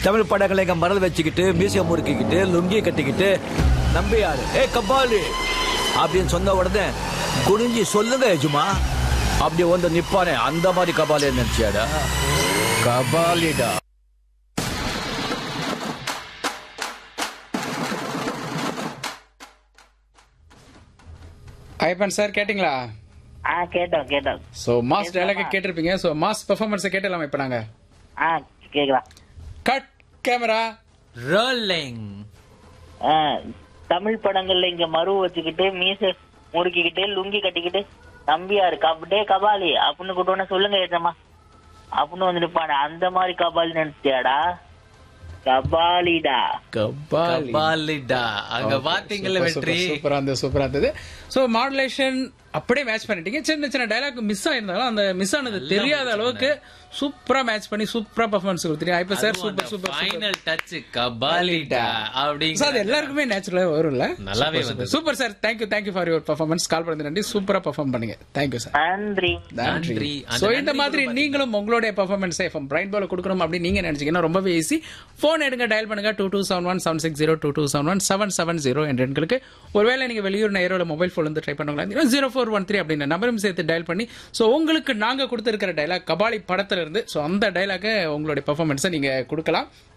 தமிழ் படங்களை எங்க மறந்து வச்சுக்கிட்டு மியூசியம் முறுக்கிக்கிட்டு லுங்கி கட்டிக்கிட்டு நம்பியாரு ஏ கபாலி அப்படின்னு சொன்ன உடனே குனிஞ்சி சொல்லுங்க எஜுமா அப்படி வந்து நிப்பானே அந்த மாதிரி கபாலி நினைச்சியாடா கபாலிடா ஐப்பன் சார் கேட்டிங்களா ஆ கேட்டோம் கேட்டோம் ஸோ மாஸ் டைலாக கேட்டிருப்பீங்க ஸோ மாஸ் பெர்ஃபார்மன்ஸை கேட்டலாம் இப்போ நாங்கள் ஆ கேக்குதா கட் கேமரா ரோலிங் ஆ, தமிழ் படங்கள்ல இங்க மறு வச்சுக்கிட்டு மீச முறுக்கிக்கிட்டு லுங்கி கட்டிக்கிட்டு தம்பியாரு கபடே கபாலி அப்படின்னு கூட்டோன்னு சொல்லுங்க ஏற்றமா அப்படின்னு வந்து நிப்பானே அந்த மாதிரி கபாலி நினைச்சியாடா கபாலிடா கபாலி கபாலிடா அங்க பாத்தீங்கல்ல வெற்றி சூப்பரா இருந்தது சூப்பரா இருந்தது ஸோ மாடுலேஷன் அப்படியே மேட்ச் பண்ணிட்டீங்க சின்ன சின்ன டைலாக் மிஸ் ஆயிருந்தாலும் அந்த மிஸ் ஆனது தெரியாத அளவுக்கு சூப்பரா மேட்ச் பண்ணி சூப்பரா பர்ஃபார்மன்ஸ் கொடுத்தீங்க ஐப்ப sir super super final touch கபாலிடா சார் அது அப்படிங்க எல்லாருக்குமே நேச்சுரலா வரும்ல நல்லாவே வந்தது. Super sir thank you thank you for your performance call பண்ணது நன்றி சூப்பரா பர்ஃபார்ம் பண்ணீங்க தேங்க்யூ சார் நன்றி நன்றி நன்றி. அந்த சோ இந்த நன்றி மாதிரி கூட நீங்களும் உங்களுடைய பெர்ஃபார்மன்ஸ் எஃப்எம் பிரைன் பால கொடுக்கணும் அப்படின்னு நீங்க நினைச்சீங்கன்னா ரொம்பவே ஈஸி போன் எடுங்க டயல் பண்ணுங்க two two seven one seven six zero two two seven one seven seven zero என்ற எண்களுக்கு ஒருவேளை நீங்க வெளியூர் நேரோட மொபைல் போன் வந்து ட்ரை பண்ணுங்களா ஜீரோ ஃபோர் ஒன் த்ரீ அப்படின்ற நம்பரும் சேர்த்து டயல் பண்ணி சோ உங்களுக்கு நாங்க கொடுத்திருக்கிற டைலாக் கபாலி படத்துல இருந்து சோ அந்த டைலாக உங்களுடைய பெர்ஃபார்மன்ஸை நீங்க கொடுக்கலாம்